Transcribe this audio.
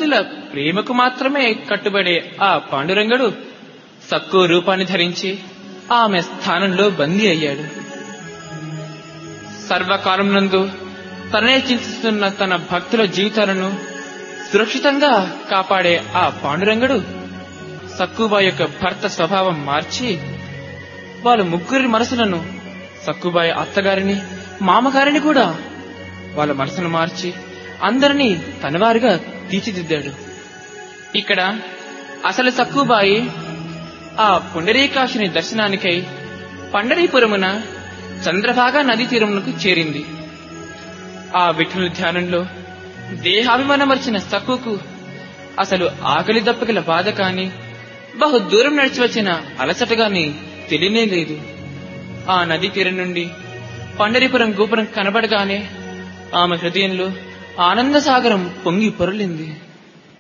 భక్తుల ప్రేమకు మాత్రమే కట్టుబడే ఆ పాండురంగడు సక్కు రూపాన్ని ధరించి ఆమె స్థానంలో బందీ అయ్యాడు సర్వకాలం నందు తననే చింతిస్తున్న తన భక్తుల జీవితాలను సురక్షితంగా కాపాడే ఆ పాండురంగడు సక్కుబాయి యొక్క భర్త స్వభావం మార్చి వాళ్ళ ముగ్గురి మనసులను సక్కుబాయి అత్తగారిని మామగారిని కూడా వాళ్ళ మనసును మార్చి అందరినీ తనవారిగా తీర్చిదిద్దాడు ఇక్కడ అసలు సక్కుబాయి ఆ పుండరీకాశుని దర్శనానికై పండరీపురమున చంద్రభాగా నదీ తీరమునకు చేరింది ఆ విఠుని ధ్యానంలో దేహాభిమానమర్చిన సక్కుకు అసలు ఆకలి దప్పగల బాధ కాని బహు దూరం నడిచి వచ్చిన అలసట గాని తెలియనే లేదు ఆ నదీ తీరం నుండి పండరిపురం గోపురం కనబడగానే ఆమె హృదయంలో ఆనంద సాగరం పొంగి పొరలింది